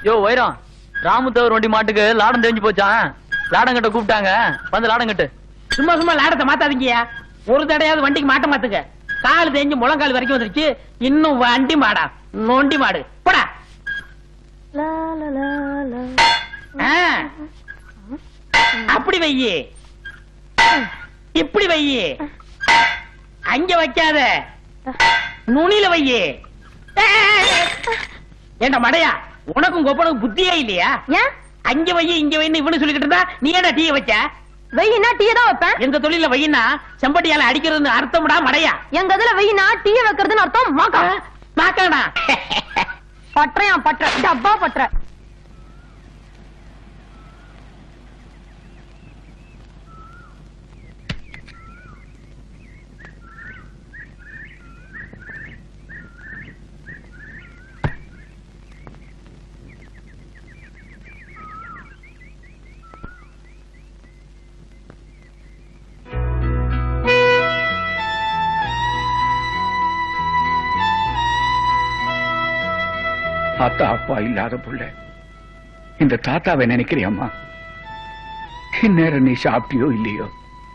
யோ வைரம் ராமுத்தவர் வண்டி மாட்டுக்கு லாடம் தெரிஞ்சு போச்சான் லாடங்கிட்ட கூப்பிட்டாங்க வந்து லாடங்கிட்டு சும்மா சும்மா லாடத்தை மாத்தாதீங்கயா ஒரு தடையாவது வண்டிக்கு மாட்ட மாத்துங்க கால் தேஞ்சு முழங்கால் வரைக்கும் வந்துருச்சு இன்னும் வண்டி மாடா நொண்டி மாடு போடா ஆ. அப்படி வையி இப்படி வையி அங்க வைக்காத நுனியில வையி ஏண்டா மடையா உனக்கும் கொப்பனுக்கும் புத்தியே இல்லையா ஏன் அங்க வையி இங்க வைன்னு இவனு சொல்லிக்கிட்டு இருந்தா நீ ஏன்டா டீய வச்ச வெயினா டீ தான் வைப்பேன் எங்க தொழில வையினா செம்பட்டியால அடிக்கிறதுன்னு அர்த்தம்டா மடையா எங்க இதுல வெயினா டீய வைக்கிறதுன்னு அர்த்தம் மாக்கா மாக்காடா பற்றையா பற்ற டப்பா பற்ற அத்தா அப்பா இல்லாத புள்ள இந்த தாத்தாவை நினைக்கிறியம்மா இந்நேரம் நீ சாப்பிட்டியோ இல்லையோ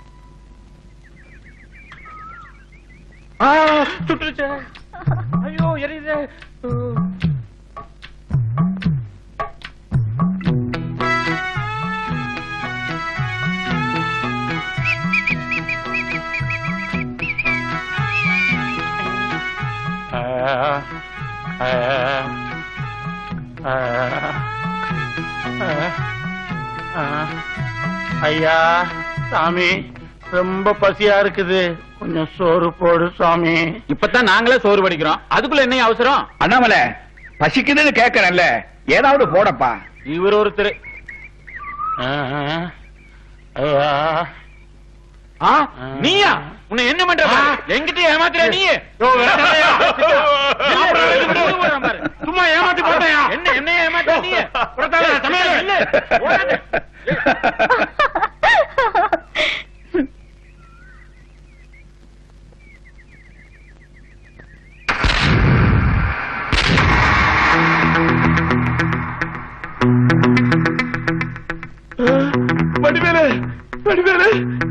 சுட்டுருச்சு ஐயோ எரியுது ஐயா சாமி ரொம்ப பசியா இருக்குது கொஞ்சம் சோறு போடு சாமி இப்பதான் நாங்களே சோறு படிக்கிறோம் அதுக்குள்ள என்ன அவசரம் அண்ணாமலை பசிக்குதுன்னு கேட்கறேன்ல ஏதாவது போடப்பா இவர் ஒருத்தர் ஐயா ஆ, நீயா உன்னை என்ன பண்ற பாரு. என்கிட்ட ஏமாத்துற நீ சும்மா ஏமாத்தி போட்டயா என்ன என்ன ஏமாத்த நீ பிரதான சமையல் இல்ல ஓடாத. வடிவேலு வடிவேலு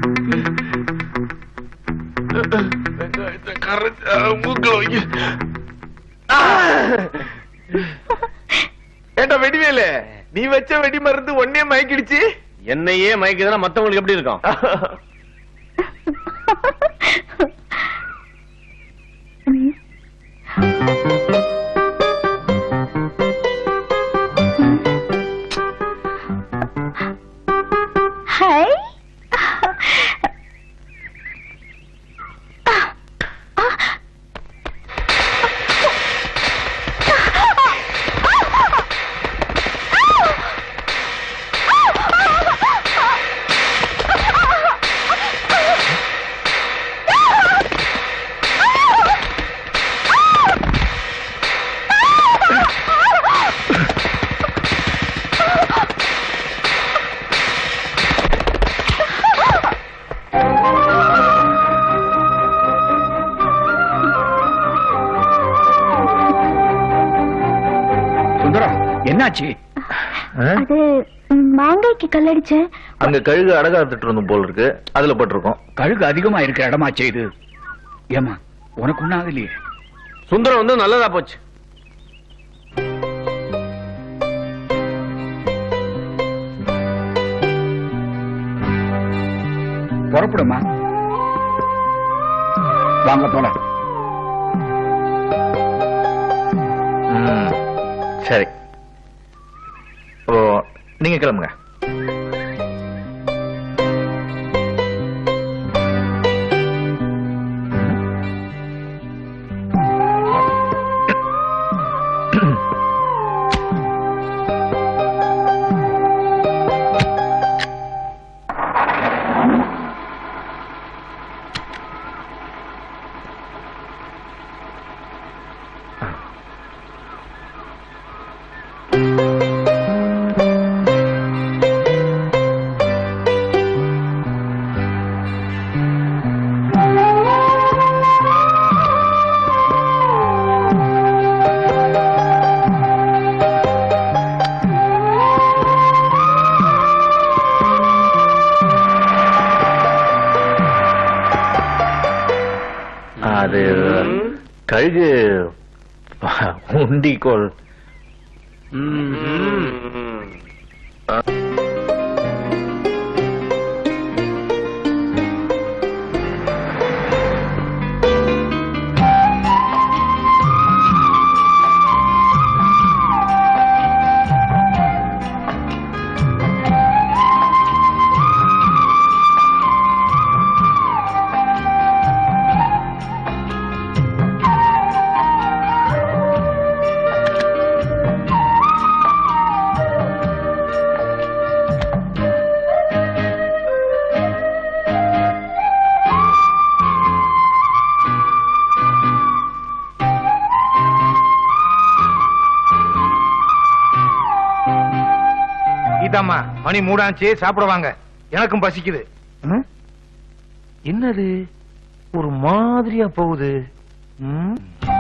வெங்காயத்தை கரைச்சு மூக்கில் வைக்க ஏண்டா வெடிவேலு நீ வச்ச வெடி மருந்து ஒன்னே மயக்கிடுச்சு என்னையே மயக்குதுன்னா மத்தவங்களுக்கு எப்படி இருக்கும் ஹை சுந்தரம் என்னாச்சு அது மாங்காய்க்கு கல்லடிச்சேன் அங்க கழுகு அடகாத்துட்டு இருந்தோம் போல இருக்கு அதுல பட்டிருக்கோம் கழுகு அதிகமா இருக்கிற இடமா செய்து ஏமா உனக்கு ஒண்ணாவது இல்லையே சுந்தரம் வந்து நல்லதா போச்சு புறப்படுமா வாங்க போலாம் ம், சரி ஓ நீங்க கிளம்புங்க அது கழுகு உண்டிக்கோள் இதாம்மா மணி மூடாச்சு சாப்பிட வாங்க எனக்கும் பசிக்குது என்னது ஒரு மாதிரியா போகுது ம்?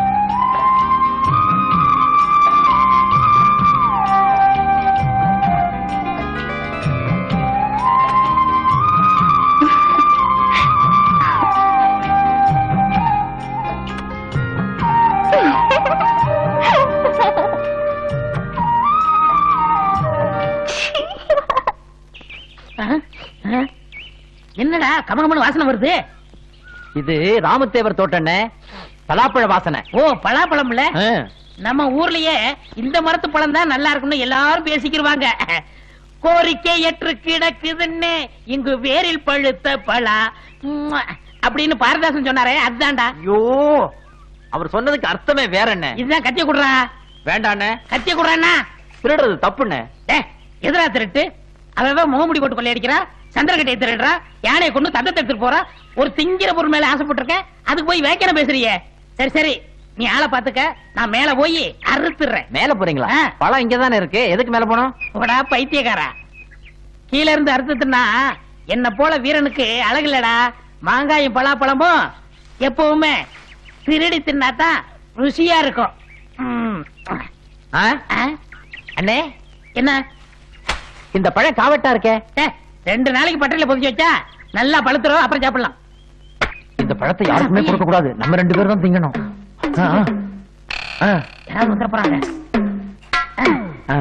என்னடா கமகமனு வாசனை வருது இது ராமதேவர் தோட்டண்ணே பலாப்பழ வாசனை ஓ பலாப்பழம்ல நம்ம ஊர்லயே இந்த மரத்து பழம் தான் நல்லா இருக்கும்னு எல்லாரும் பேசிக்கிருவாங்க கோரிக்கை ஏற்று கிடக்குதுன்னு இங்கு வேரில் பழுத்த பலா உம்மா, அப்படின்னு பாரதாசன் சொன்னாரே அதுதான்டா ஐயோ அவர் சொன்னதுக்கு அர்த்தமே வேற என்ன இதுதான் கத்திய குடுறா வேண்டாண்ணே கத்திய குடுறானா திருடுறது தப்புண்ணே ஏ எதிரா திருட்டு அவன் முகமுடி போட்டு கொள்ளையடிக்கிறா சந்திரகட்டையை திருடுறா யானையை கொண்டு தந்தத்தை எடுத்துட்டு போறா ஒரு திங்கிற பொருள் மேல ஆசைப்பட்டிருக்கேன் அதுக்கு போய் வேக்கன பேசுறியே சரி சரி நீ ஆளை பாத்துக்க நான் மேல போய் அறுத்துறேன் மேல போறீங்களா ஆ. பழம் இங்கதானே இருக்கு எதுக்கு மேல போனோம் போடா பைத்தியக்காரா கீழ இருந்து அறுத்துட்டுனா என்ன போல வீரனுக்கு அழகில்லடா மாங்காயும் பலாப்பழமும் எப்பவுமே திருடி தின்னாதான் ருசியா இருக்கும் ம். ஆ? ஆ? அண்ணே என்ன இந்த பழம் காவட்டா இருக்கே ஏ, ரெண்டு நாளைக்கு பட்டறையில பொதிச்சு வச்சா நல்லா பழுத்துறோம் அப்புறம் சாப்பிடலாம் இந்த பழத்தை யாருக்குமே கொடுக்க கூடாது நம்ம ரெண்டு பேரும் தான் திங்கணும் ஆ, ஆ. ஆ, யாராவது வந்துட போறாங்க ஆ.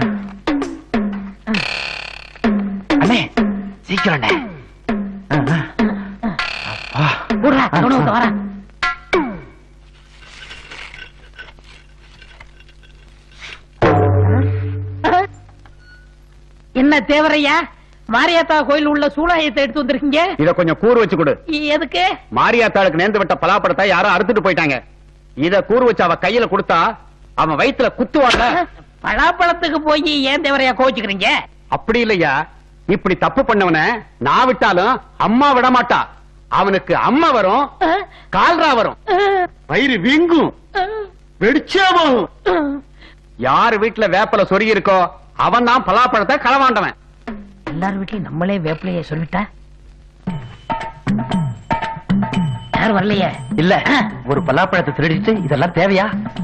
அண்ணே சீக்கிரம் அண்ணே ஆ, ஆ. கூடுறா கவனம் வரேன் என்ன தேவரையா மாரியாத்தா கோயில் உள்ள சூளாயத்தை எடுத்து வந்திருக்கீங்க இத கொஞ்சம் கூறு வச்சு கொடு எதுக்கு மாரியாத்தாளுக்கு நேர்ந்து விட்ட பலாப்பழத்தை யாரோ அறுத்துட்டு போயிட்டாங்க இத கூறு வச்சு அவ கையில கொடுத்தா அவன் வயித்துல குத்துவாங்க பலாப்பழத்துக்கு போய் ஏன் தேவரையா கோச்சுக்கிறீங்க அப்படி இல்லையா இப்படி தப்பு பண்ணவன நான் விட்டாலும் அம்மா விட மாட்டா அவனுக்கு அம்மா வரும் கால்ரா வரும் வயிறு வீங்கும் வெடிச்சே போகும் யார் வீட்டுல வேப்பல சொருகி இருக்கோ அவன் தான் பலாப்பழத்தை களவாண்டவன் எல்லார் வீட்லயும் நம்மளே வேப்பிலையே சொல்லிட்டா யாரும் வரலையே இல்ல ஒரு பலாப்பழத்தை திருடிட்டு இதெல்லாம் தேவையா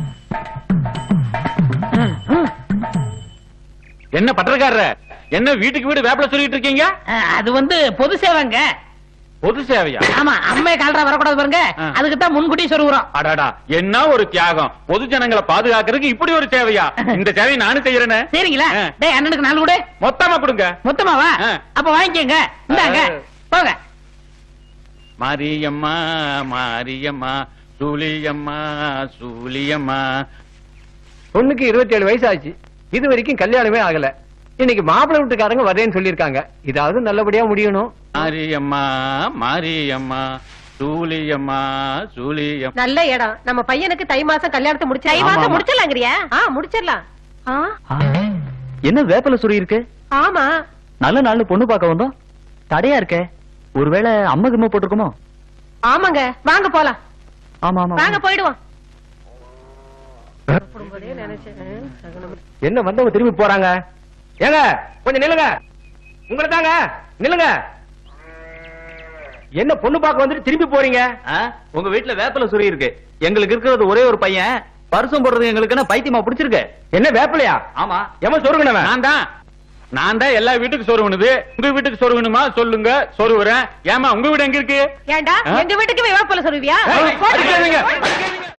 என்ன பட்டறக்காரர என்ன வீட்டுக்கு வீடு வேப்பல சொல்லிட்டு இருக்கீங்க அஹ், அது வந்து பொது சேவைங்க பொது சேவையா ஆமா அம்மே கால்ரா வரக்கூடாது பாருங்க ஆ. அதுக்கு தான் முன்கூட்டி சொல்லுறோம் அடாடா என்ன ஒரு தியாகம் பொது ஜனங்களை பாதுகாக்கிறதுக்கு இப்படி ஒரு சேவையா இந்த சேவையை நானும் செய்யறேனே சரிங்களா ஆ. டேய் அண்ணனுக்கு நாலு கூட மொத்தமா கொடுங்க மொத்தமாவா ஆ. அப்ப வாங்கிக்கங்க இந்தாங்க ஆ. போங்க மாரியம்மா மாரியம்மா சூலியம்மா சூலியம்மா பொண்ணுக்கு இருபத்தி ஏழு வயசு ஆச்சு இது வரைக்கும் கல்யாணமே ஆகல இன்னைக்கு மாப்பிள்ளை வீட்டுக்காரங்க வரேன்னு சொல்லிருக்காங்க இதாவது நல்லபடியா முடியணும் மாரியம்மா மாரியம்மா சூலியம்மா சூலியம் நல்ல இடம் நம்ம பையனுக்கு தை மாசம் கல்யாணத்தை முடிச்சு தை ஆமா, மாசம் ஆமா. முடிச்சிடலாங்கிறியா ஆ முடிச்சிடலாம் ஆ என்ன வேப்பல சுரி இருக்கு ஆமா நல்ல நாள்னு பொண்ணு பார்க்க வந்தோம் தடையா இருக்கே ஒருவேளை அம்மா கிம்மா போட்டிருக்குமோ ஆமாங்க வாங்க போலாம் ஆமா ஆமா வாங்க போயிடுவோம் என்ன வந்தவங்க திரும்பி போறாங்க ஏங்க கொஞ்சம் நில்லுங்க உங்களை தாங்க நில்லுங்க என்ன பொண்ணு பார்க்க வந்துட்டு திரும்பி போறீங்க ஆ, உங்க வீட்டுல வேப்பல சுரி இருக்கு எங்களுக்கு இருக்கிறது ஒரே ஒரு பையன் பரிசம் போடுறது எங்களுக்கு என்ன பைத்தியமா பிடிச்சிருக்கு என்ன வேப்பிலையா ஆமா எவன் சொருங்கினவன் நான் தான் நான் தான் எல்லா வீட்டுக்கு சொருவணுது உங்க வீட்டுக்கு சொருவணுமா சொல்லுங்க சொருவுறேன் ஏமா உங்க வீடு எங்க இருக்கு ஏண்டா ஆ? எங்க வீட்டுக்கு விவா போல சொல்லுவியா அடிக்காதீங்க, அடிக்காதீங்க.